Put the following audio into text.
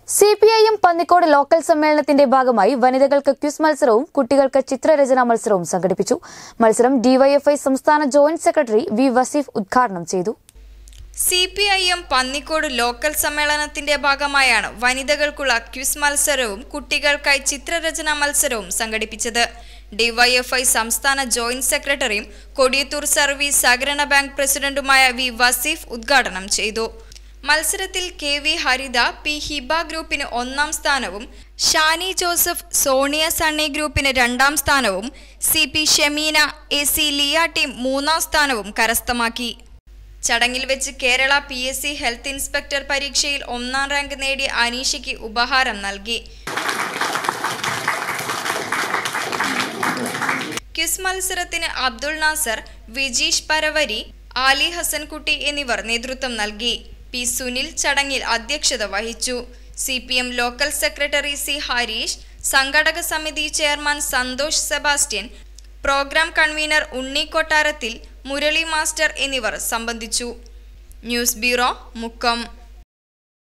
C P I M Pannikode local സമ്മേളനത്തിന്റെ ഭാഗമായി വനിതകൾക്ക് ക്വിസ് മത്സരവും കുട്ടികൾക്ക് ചിത്രരചനാ മത്സരവും സംഘടിപ്പിച്ചു മത്സരം ഡിവൈഎഫ്ഐ സംസ്ഥാന ജോയിന്റ് സെക്രട്ടറി വി വസീഫ് ഉദ്ഘാടനം ചെയ്തു C P I M Pannikode local സമ്മേളനത്തിന്റെ ഭാഗമായാണ് വനിതകൾക്കുള്ള ക്വിസ് മത്സരവും കുട്ടികൾക്കായി ചിത്രരചനാ മത്സരവും സംഘടിപ്പിച്ചത് ഡിവൈഎഫ്ഐ സംസ്ഥാന ജോയിന്റ് സെക്രട്ടറിയും കൊടിയത്തൂർ സർവീസ് സഹകരണ ബാങ്ക് പ്രസിഡന്റുമായ വി വസീഫ് ഉദ്ഘാടനം ചെയ്തു മത്സരത്തിൽ K V Haritha P Hiba ഗ്രൂപ്പിന് ഒന്നാം സ്ഥാനവും ഷാനി ജോസഫ് സോണിയ സണ്ണി ഗ്രൂപ്പിന് രണ്ടാം സ്ഥാനവും C P Shameena A C Liya team മൂന്നാം സ്ഥാനവും കരസ്ഥമാക്കി ചടങ്ങിൽ വെച്ച് Kerala P S C health inspector പരീക്ഷയിൽ ഒന്നാം റാങ്ക് നേടിയ അനീഷയ്ക്ക് ഉപഹാരം നൽകി ക്വിസ് മത്സരത്തിന് അബ്ദുൾ നാസർ വിജീഷ് പരവരി ആലി ഹസൻകുട്ടി എന്നിവർ നേതൃത്വം നൽകി പി സുനിൽ ചടങ്ങിൽ അധ്യക്ഷത വഹിച്ചു C P M local secretary C Harish സംഘടക സമിതി chairman Santhosh Sebastian programme convener Unni Kottarathil Murali master എന്നിവർ സംബന്ധിച്ചു ന്യൂസ് ബ്യൂറോ മുക്കം